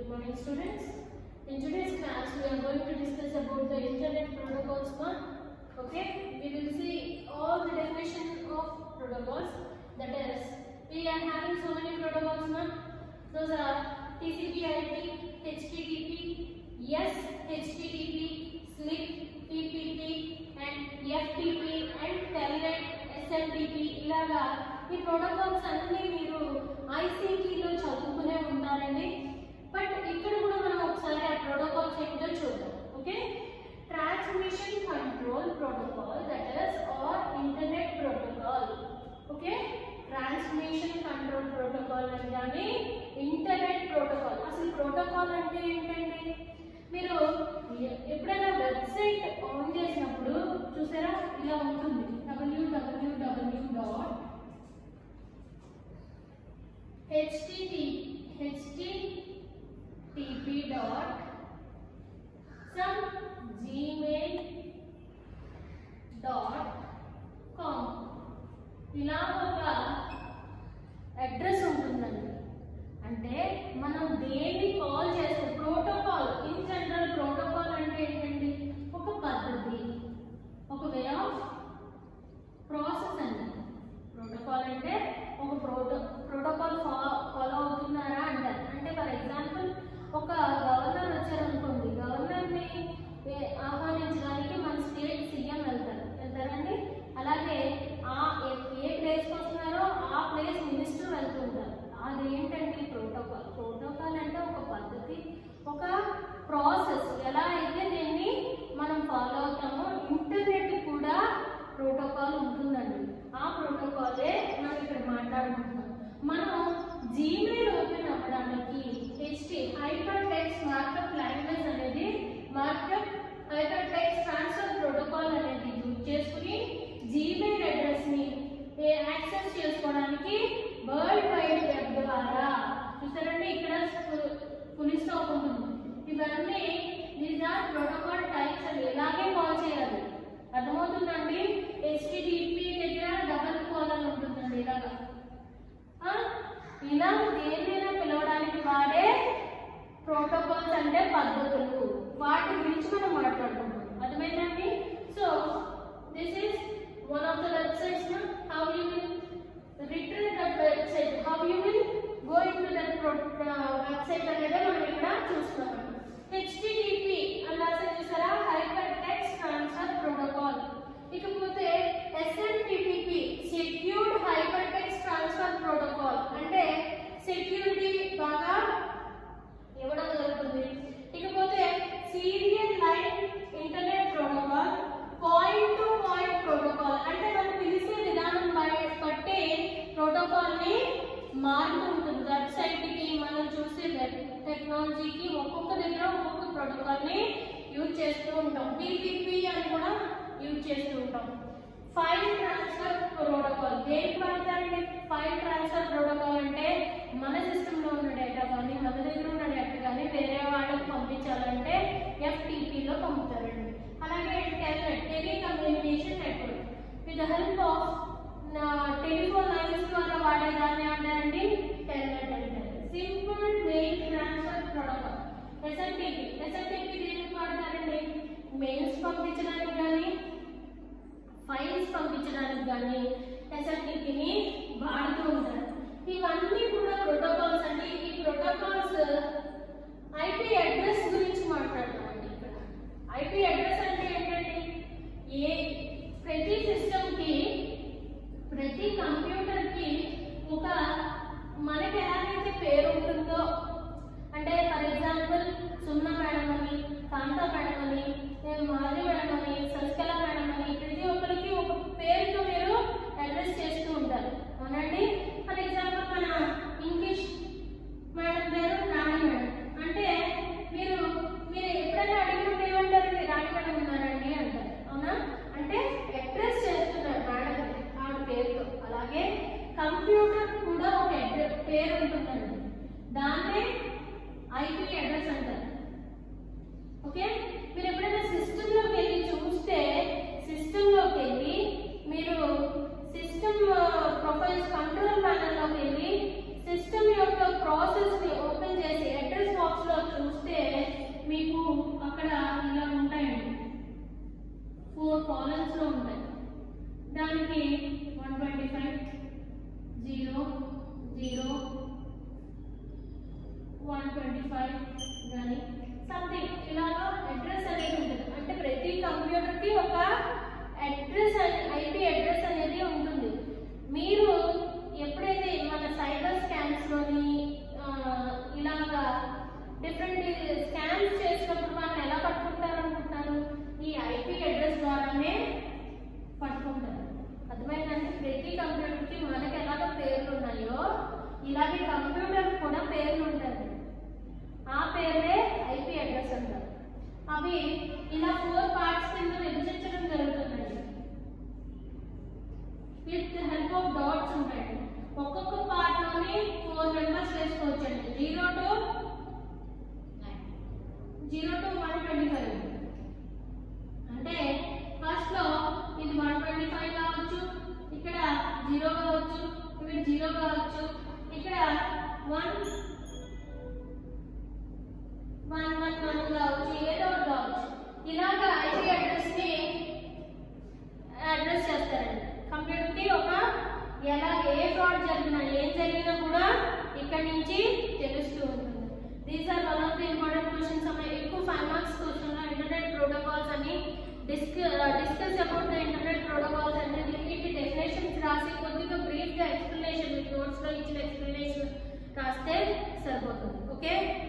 morning students. In today's class we are going to discuss about the internet protocols ma. Okay, we will see all the definition of protocols. That is, we are having so many protocols ma. Those are TCP/IP, HTTP, yes, HTTP, SLIP, TPP, and FTP, and Telnet, SMTP ఇలాగా ఈ protocols అన్నీ మీరు ఐసీటీలో చదువుకునే ఉంటారండి but ఇక్కడ కూడా మనం ఒకసారి ఆ ప్రోటోకాల్స్ ఏంటో చూద్దాం okay transmission control protocol that is or internet protocol okay transmission control protocol అని కానీ ఇంటర్నెట్ ప్రోటోకాల్ అసలు ప్రోటోకాల్ అంటే ఏంటండి మీరు ఎ- ఎప్పుడైనా వెబ్సైట్ ఆన్ చేసినప్పుడు చూసారా ఇలా ఉంటుంది www dot http http dot some gmail dot com ఇలా ఒక అడ్రస్ ఉంటుందండి అంటే మనం దేన్ని కాల్ చేస్తే ప్రోటోకాల్ ఇన్ జనరల్ ప్రోటోకాల్ అంటే ఏంటండి ఒక పద్ధతి ఒక వే ఆఫ్ ప్రాసెస్ అండి ప్రోటోకాల్ అంటే ఒక ప్రోటో ప్రోటోకాల్ ఫాలో అవుతున్నారా అంటారు అంటే ఫర్ ఎగ్జాంపుల్ ఒక గవర్నర్ వచ్చారనుకోండి గవర్నర్ని ఏ- ఆహ్వానించడానికి మన స్టేట్ సీఎం వెళ్తారు వెళ్తారండి అలాగే ఆ ఏ- ఏ ప్లేస్కి వస్తున్నారో ఆ ప్లేస్ మినిస్టర్ వెళ్తూ ఉంటారు అది ఏంటంటే ప్రోటోకాల్ ప్రోటోకాల్ అంటే ఒక పద్ధతి ఒక ప్రాసెస్ ఎలా అయితే దీన్ని మనం ఫాలో అవుతామో ఇంటర్నెట్ కూడా ప్రోటోకాల్ ఉంటుందండి ఆ ప్రోటోకాలే మనం ఇక్కడ మాట్లాడుకుంటున్నాం మనం జీమెయిల్ ఓపెన్ అవ్వడానికి HT hyper text markup language అనేది markup hyper text transfer protocol అనేది యూజ్ చేసుకుని జీమెయిల్ అడ్రస్ ని యాక్సెస్ చేసుకోవడానికి వరల్డ్ వైడ్ వెబ్ ద్వారా చూసారండి ఇక్కడ పులి స్టాప్ ఉంటుంది ఇవన్నీ దీస్ ఆర్ ప్రోటోకాల్ టైప్స్ అని ఇలాగే కాల్ చేయాలి అర్థమవుతుందండి హెచ్టిటిపి దగ్గర డబల్ కాల్ అని ఉంటుందండి ఇలాగా ఆ? ఇలా దేన్నైనా పిలవడానికి వాడే ప్రోటోకాల్స్ అంటే పద్ధతులు వాటి గురించి మనం మాట్లాడుకుంటాం అర్థమైందండి so this is one of the websites how you will retrieve that website how you will go in to that website అనేది మనం ఇక్కడ చూస్తున్నాం హెచ్టిటిపి అలా చూసారా హైపర్ టెక్స్ట్ ట్రాన్స్ఫర్ ప్రోటోకాల్ ఇకపోతే SMTPP secured hyper text transfer protocol అంటే security బాగా ఇవ్వడం జరుగుతుంది ఇకపోతే serial line internet protocol point to point protocol అంటే మనం పిలిచే విధానం బై- బట్టి ప్రోటోకాల్ ని మారుతూ ఉంటుంది వెబ్సైట్ కి మనం చూసే వెబ్ టెక్నాలజీకి ఒక్కొక్క దగ్గర ఒక్కొక్క ప్రోటోకాల్ ని యూజ్ చేస్తూ ఉంటాం పిపిపి అని కూడా యూజ్ చేస్తూ ఉంటాం ఫైల్ ట్రాన్స్ఫర్ ప్రోటోకాల్ దేనికి వాడతారండి ఫైల్ ట్రాన్స్ఫర్ ప్రోటోకాల్ అంటే మన సిస్టమ్ లో ఉన్న డేటా కానీ మన దగ్గర ఉన్న డేటా కానీ వేరే వాళ్ళకి పంపించాలంటే FTP లో పంపుతారండి అలాగే telnet telecommunication network with help of telephone lines ద్వారా వాడేదాన్ని అంటారండి టెల్నెట్ అంటారు simple mail transfer protocol SMTP SMTP దేనికి వాడతారండి మెయిల్స్ పంపించడానికి కానీ ఫైల్స్ పంపించడానికి కానీ ఎస్ఎంటిపిని వాడుతూ ఉంటారు ఇవన్నీ కూడా ప్రోటోకాల్స్ అండి ఈ ప్రోటోకాల్స్ ఐపీ అడ్రస్ గురించి మాట్లాడతామండి ఇక్కడ ఐపీ అడ్రస్ అంటే ఏంటండి ఏ ప్రతి సిస్టమ్కి ప్రతి కంప్యూటర్కి ఒక మనకి ఎలాగైతే పేరు ఉంటుందో అంటే ఫర్ ఎగ్జాంపుల్ సున్నా మేడం అని కాంతా మేడం అని నేను మాధవి మేడం అని శశికళ మేడం అని ప్రతి ఒక్కరికి ఒక పేరుతో మీరు అడ్రస్ చేస్తూ ఉంటారు అవునండి ఫర్ ఎగ్జాంపుల్ మన ఇంగ్లీష్ మేడం పేరు రాణి మేడం మీకు అక్కడ ఇలా ఉంటాయండి ఫోర్ కాలమ్స్ లో ఉంటాయి దానికి one twenty five zero zero one twenty five కానీ సంథింగ్ ఇలాగా అడ్రస్ అనేది ఉంటుంది అంటే ప్రతి కంప్యూటర్కి ఒక అడ్రస్ ఐపీ అడ్రస్ అనేది ఉంటుంది మీరు ఎప్పుడైతే మన సైబర్ స్కామ్స్లోని ఇలాగా డిఫరెంట్ స్కామ్స్ చేసినప్పుడు మనం ఎలా పట్టుకుంటారు అనుకుంటున్నారు ఈ ఐపీ అడ్రస్ ద్వారానే పట్టుకుంటారు అర్థమైందండి ప్రతి కంప్యూటర్కి మనకి ఎలాగ పేర్లు ఉన్నాయో ఇలాగే కంప్యూటర్ కూడా పేర్లు ఉంటాయి ఆ పేర్లే ఐపీ అడ్రస్ అంటారు అవి ఇలా ఫోర్ పార్ట్స్ కింద విభజించడం జరుగుతుందండి విత్ హెల్ప్ ఆఫ్ డాట్స్ ఉంటాయి ఒక్కొక్క పార్ట్ లోని ఫోర్ మెంబర్స్ వేసుకోవచ్చండి zero two zero two one twenty five అంటే ఫస్ట్ లో ఇది వన్ ట్వంటీ ఫైవ్ కావచ్చు ఇక్కడ జీరో కావచ్చు ఇక్కడ జీరో కావచ్చు ఇక్కడ వన్ వన్ వన్ వన్ కావచ్చు ఏదో ఒకటి కావచ్చు ఇలాగా ఐపీ అడ్రస్ ని అడ్రస్ చేస్తారండి కంప్యూటర్ కి ఒక ఎలా ఏ ఫ్రాడ్ జరిగినా ఏం జరిగినా కూడా ఇక్కడ నుంచి తెలుస్తూ ఉంటుంది these are one of the important questions అమ్మాయి ఎక్కువ ఫైవ్ మార్క్స్ క్వశ్చన్ లో ఇంటర్నెట్ ప్రోటోకాల్స్ అని disc discuss about the internet protocols అంటే వీటి డెఫినేషన్స్ రాసి కొద్దిగా బ్రీఫ్ గా ఎక్స్ప్లెనేషన్ మీకు నోట్స్ లో ఇచ్చిన ఎక్స్ప్లెనేషన్ రాస్తే సరిపోతుంది ఓకే